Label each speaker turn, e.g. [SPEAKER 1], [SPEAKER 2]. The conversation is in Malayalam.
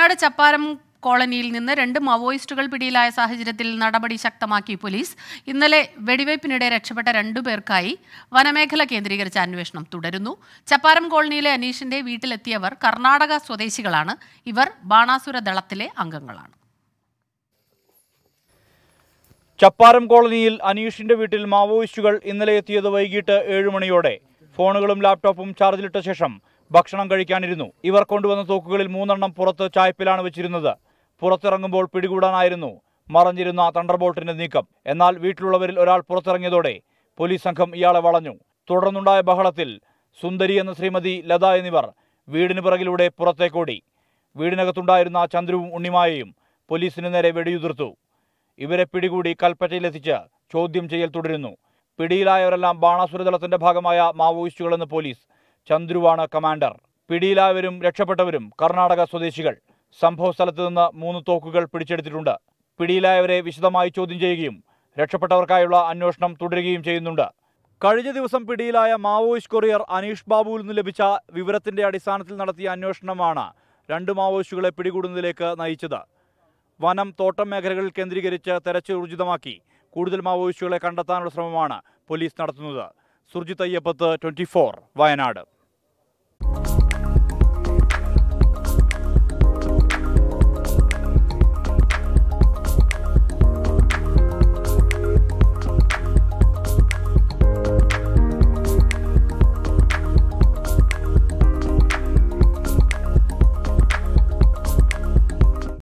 [SPEAKER 1] വയനാട് ചപ്പാരം കോളനിയിൽ നിന്ന് രണ്ട് മാവോയിസ്റ്റുകൾ പിടിയിലായ സാഹചര്യത്തിൽ നടപടി ശക്തമാക്കി പോലീസ് ഇന്നലെ വെടിവയ്പ്പിനിടെ രക്ഷപ്പെട്ട രണ്ടുപേർക്കായി വനമേഖല കേന്ദ്രീകരിച്ച അന്വേഷണം തുടരുന്നു ചപ്പാരം കോളനിയിലെ അനീഷിന്റെ വീട്ടിലെത്തിയവർ കർണാടക സ്വദേശികളാണ് ഇവർ ബാണാസുര ദളത്തിലെ അംഗങ്ങളാണ്
[SPEAKER 2] ചപ്പാരം കോളനിയിൽ അനീഷിന്റെ വീട്ടിൽ മാവോയിസ്റ്റുകൾ ഇന്നലെ എത്തിയത് വൈകിട്ട് ഏഴ് മണിയോടെ ഫോണുകളും ലാപ്ടോപ്പും ചാർജിലിട്ട ശേഷം ഭക്ഷണം കഴിക്കാനിരുന്നു ഇവർ കൊണ്ടുവന്ന തോക്കുകളിൽ മൂന്നെണ്ണം പുറത്ത് ചായ്പിലാണ് വെച്ചിരുന്നത് പുറത്തിറങ്ങുമ്പോൾ പിടികൂടാനായിരുന്നു മറഞ്ഞിരുന്ന തണ്ടർബോൾട്ടിന്റെ നീക്കം എന്നാൽ വീട്ടിലുള്ളവരിൽ ഒരാൾ പുറത്തിറങ്ങിയതോടെ പോലീസ് സംഘം ഇയാളെ വളഞ്ഞു തുടർന്നുണ്ടായ ബഹളത്തിൽ സുന്ദരി എന്ന ശ്രീമതി ലത എന്നിവർ വീടിന് പിറകിലൂടെ പുറത്തേക്കോടി വീടിനകത്തുണ്ടായിരുന്ന ചന്ദ്രുവും ഉണ്ണിമായയും പോലീസിന് നേരെ വെടിയുതിർത്തു ഇവരെ പിടികൂടി കൽപ്പറ്റയിലെത്തിച്ച് ചോദ്യം ചെയ്യൽ തുടരുന്നു പിടിയിലായവരെല്ലാം ബാണാസുരദളത്തിന്റെ ഭാഗമായ മാവോയിസ്റ്റുകളെന്ന് പോലീസ് ചന്ദ്രുവാണ് കമാൻഡർ പിടിയിലായവരും രക്ഷപ്പെട്ടവരും കർണാടക സ്വദേശികൾ സംഭവ സ്ഥലത്ത് നിന്ന് മൂന്ന് തോക്കുകൾ പിടിച്ചെടുത്തിട്ടുണ്ട് പിടിയിലായവരെ വിശദമായി ചോദ്യം ചെയ്യുകയും രക്ഷപ്പെട്ടവർക്കായുള്ള അന്വേഷണം തുടരുകയും ചെയ്യുന്നുണ്ട് കഴിഞ്ഞ ദിവസം പിടിയിലായ മാവോയിസ്റ്റ് കൊറിയർ അനീഷ് ബാബുവിൽ നിന്ന് ലഭിച്ച വിവരത്തിന്റെ അടിസ്ഥാനത്തിൽ നടത്തിയ അന്വേഷണമാണ് രണ്ട് മാവോയിസ്റ്റുകളെ പിടികൂടുന്നതിലേക്ക് നയിച്ചത് വനം തോട്ടം മേഖലകളിൽ കേന്ദ്രീകരിച്ച് തെരച്ചിൽ ഊർജിതമാക്കി കൂടുതൽ മാവോയിസ്റ്റുകളെ കണ്ടെത്താനുള്ള ശ്രമമാണ് പോലീസ് നടത്തുന്നത് സുർജിത് അയ്യപ്പത്ത് ട്വന്റി വയനാട്